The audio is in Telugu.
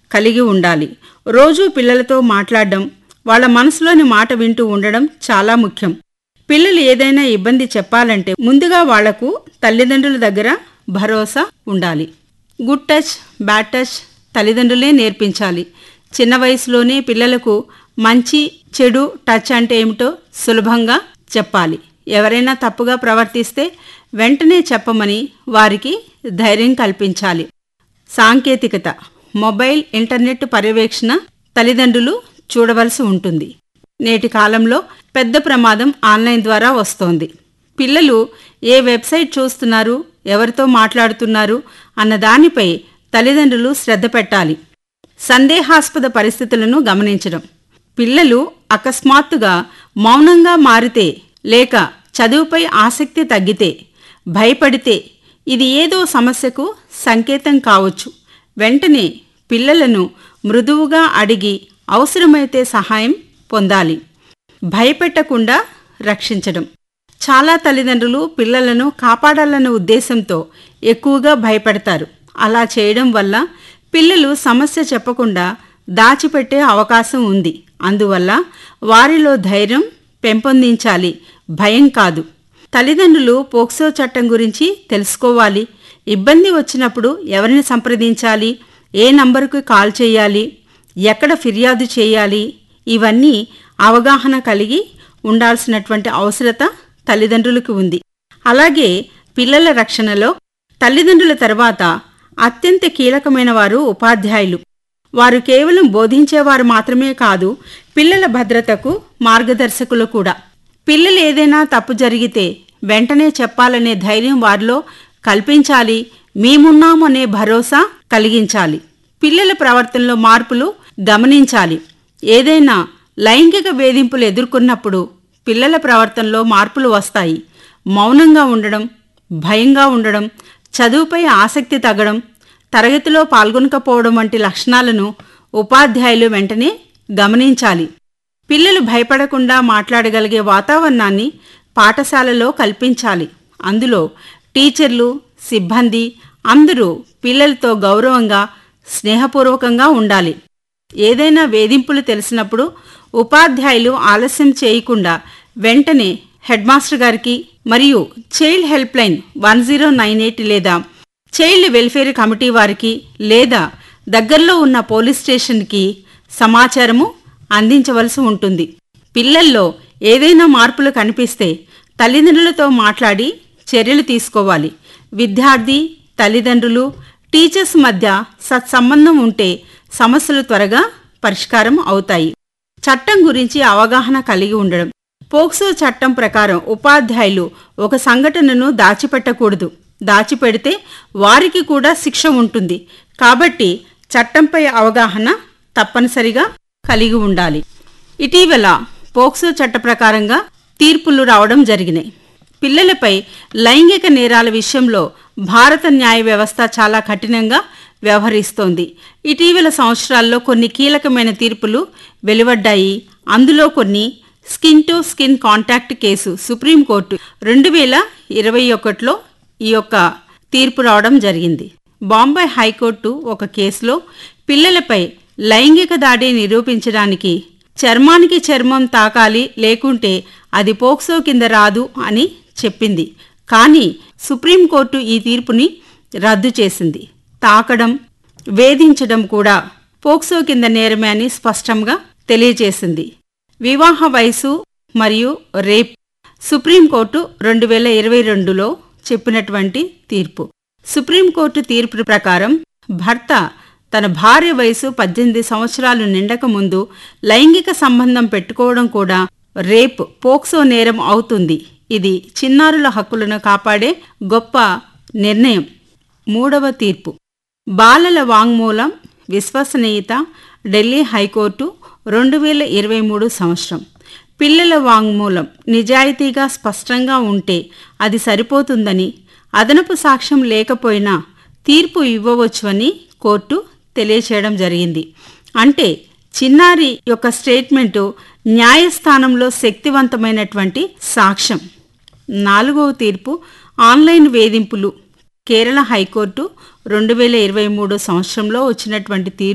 కలిగి ఉండాలి రోజూ పిల్లలతో మాట్లాడడం వాళ్ళ మనసులోని మాట వింటూ ఉండడం చాలా ముఖ్యం పిల్లలు ఏదైనా ఇబ్బంది చెప్పాలంటే ముందుగా వాళ్లకు తల్లిదండ్రుల దగ్గర భరోసా ఉండాలి గుడ్ టచ్ బ్యాడ్ టచ్ తల్లిదండ్రులే నేర్పించాలి చిన్న వయసులోనే పిల్లలకు మంచి చెడు టచ్ అంటే ఏమిటో సులభంగా చెప్పాలి ఎవరైనా తప్పుగా ప్రవర్తిస్తే వెంటనే చెప్పమని వారికి ధైర్యం కల్పించాలి సాంకేతికత మొబైల్ ఇంటర్నెట్ పర్యవేక్షణ తల్లిదండ్రులు చూడవలసి ఉంటుంది నేటి కాలంలో పెద్ద ప్రమాదం ఆన్లైన్ ద్వారా వస్తోంది పిల్లలు ఏ వెబ్సైట్ చూస్తున్నారు ఎవరితో మాట్లాడుతున్నారు అన్న దానిపై తల్లిదండ్రులు శ్రద్ధ పెట్టాలి సందేహాస్పద పరిస్థితులను గమనించడం పిల్లలు అకస్మాత్తుగా మౌనంగా మారితే లేక చదువుపై ఆసక్తి తగ్గితే భయపడితే ఇది ఏదో సమస్యకు సంకేతం కావచ్చు వెంటనే పిల్లలను మృదువుగా అడిగి అవసరమైతే సహాయం పొందాలి భయపెట్టకుండా రక్షించడం చాలా తల్లిదండ్రులు పిల్లలను కాపాడాలన్న ఉద్దేశంతో ఎక్కువగా భయపెడతారు అలా చేయడం వల్ల పిల్లలు సమస్య చెప్పకుండా దాచిపెట్టే అవకాశం ఉంది అందువల్ల వారిలో ధైర్యం పెంపొందించాలి భయం కాదు తల్లిదండ్రులు పోక్సో చట్టం గురించి తెలుసుకోవాలి ఇబ్బంది వచ్చినప్పుడు ఎవరిని సంప్రదించాలి ఏ నంబరుకు కాల్ చేయాలి ఎక్కడ ఫిర్యాదు చేయాలి ఇవన్నీ అవగాహన కలిగి ఉండాల్సినటువంటి అవసరత తల్లిదండ్రులకు ఉంది అలాగే పిల్లల రక్షణలో తల్లిదండ్రుల తర్వాత అత్యంత కీలకమైన వారు ఉపాధ్యాయులు వారు కేవలం బోధించేవారు మాత్రమే కాదు పిల్లల భద్రతకు మార్గదర్శకులు కూడా పిల్లలు ఏదైనా తప్పు జరిగితే వెంటనే చెప్పాలనే ధైర్యం వారిలో కల్పించాలి మేమున్నామనే భరోసా కలిగించాలి పిల్లల ప్రవర్తనలో మార్పులు గమనించాలి ఏదైనా లైంగిక వేధింపులు ఎదుర్కొన్నప్పుడు పిల్లల ప్రవర్తనలో మార్పులు వస్తాయి మౌనంగా ఉండడం భయంగా ఉండడం చదువుపై ఆసక్తి తగ్గడం తరగతిలో పాల్గొనకపోవడం వంటి లక్షణాలను ఉపాధ్యాయులు వెంటనే గమనించాలి పిల్లలు భయపడకుండా మాట్లాడగలిగే వాతావరణాన్ని పాఠశాలలో కల్పించాలి అందులో టీచర్లు సిబ్బంది అందరూ పిల్లలతో గౌరవంగా స్నేహపూర్వకంగా ఉండాలి ఏదైనా వేధింపులు తెలిసినప్పుడు ఉపాధ్యాయులు ఆలస్యం చేయకుండా వెంటనే హెడ్ మాస్టర్ గారికి మరియు child help line one zero nine eight లేదా చైల్డ్ వెల్ఫేర్ కమిటీ వారికి లేదా దగ్గరలో ఉన్న పోలీస్ స్టేషన్కి సమాచారము అందించవలసి ఉంటుంది పిల్లల్లో ఏదైనా మార్పులు కనిపిస్తే తల్లిదండ్రులతో మాట్లాడి చర్యలు తీసుకోవాలి విద్యార్థి తల్లిదండ్రులు టీచర్స్ మధ్య సత్సంబంధం ఉంటే సమస్యలు త్వరగా పరిష్కారం అవుతాయి చట్టం గురించి అవగాహన కలిగి ఉండడం పోక్సో చట్టం ప్రకారం ఉపాధ్యాయులు ఒక సంఘటనను దాచిపెట్టకూడదు దాచిపెడితే వారికి కూడా శిక్ష ఉంటుంది కాబట్టి చట్టంపై అవగాహన తప్పనిసరిగా కలిగి ఉండాలి ఇటీవల పోక్సో చట్ట ప్రకారంగా తీర్పులు రావడం జరిగినాయి పిల్లలపై లైంగిక నేరాల విషయంలో భారత న్యాయ వ్యవస్థ చాలా కఠినంగా వ్యవహరిస్తోంది ఇటీవల సంవత్సరాల్లో కొన్ని కీలకమైన తీర్పులు వెలువడ్డాయి అందులో కొన్ని skin to skin contact case supreme court రెండు వేల ఇరవై ఒకటిలో ఈ యొక్క తీర్పు రావడం జరిగింది బాంబే హైకోర్టు ఒక కేసులో పిల్లలపై లైంగిక దాడి నిరూపించడానికి చర్మానికి చర్మం తాకాలి లేకుంటే అది పోక్సో కింద రాదు అని చెప్పింది కానీ సుప్రీంకోర్టు ఈ తీర్పుని రద్దు చేసింది తాకడం వేధించడం కూడా పోక్సో కింద నేరమే అని స్పష్టంగా తెలియజేసింది వివాహ వయసు మరియు రేప్ సుప్రీంకోర్టు రెండు వేల ఇరవై రెండులో చెప్పినటువంటి తీర్పు సుప్రీంకోర్టు తీర్పు ప్రకారం భర్త తన భార్య వయసు పద్దెనిమిది సంవత్సరాలు నిండక ముందు లైంగిక సంబంధం పెట్టుకోవడం కూడా రేప్ పోక్సో నేరం అవుతుంది ఇది చిన్నారుల హక్కులను కాపాడే గొప్ప నిర్ణయం మూడవ తీర్పు బాలల వాంగ్మూలం విశ్వసనీయత ఢిల్లీ హైకోర్టు రెండు వేల ఇరవై మూడు సంవత్సరం పిల్లల వాంగ్మూలం నిజాయితీగా స్పష్టంగా ఉంటే అది సరిపోతుందని అదనపు సాక్ష్యం లేకపోయినా తీర్పు ఇవ్వవచ్చువని కోర్టు తెలియచేయడం జరిగింది అంటే చిన్నారి యొక్క స్టేట్మెంటు న్యాయస్థానంలో శక్తివంతమైనటువంటి సాక్ష్యం నాలుగవ తీర్పు ఆన్లైన్ వేధింపులు కేరళ హైకోర్టు రెండు వేల ఇరవై మూడు సంవత్సరంలో వచ్చినటువంటి తీర్పు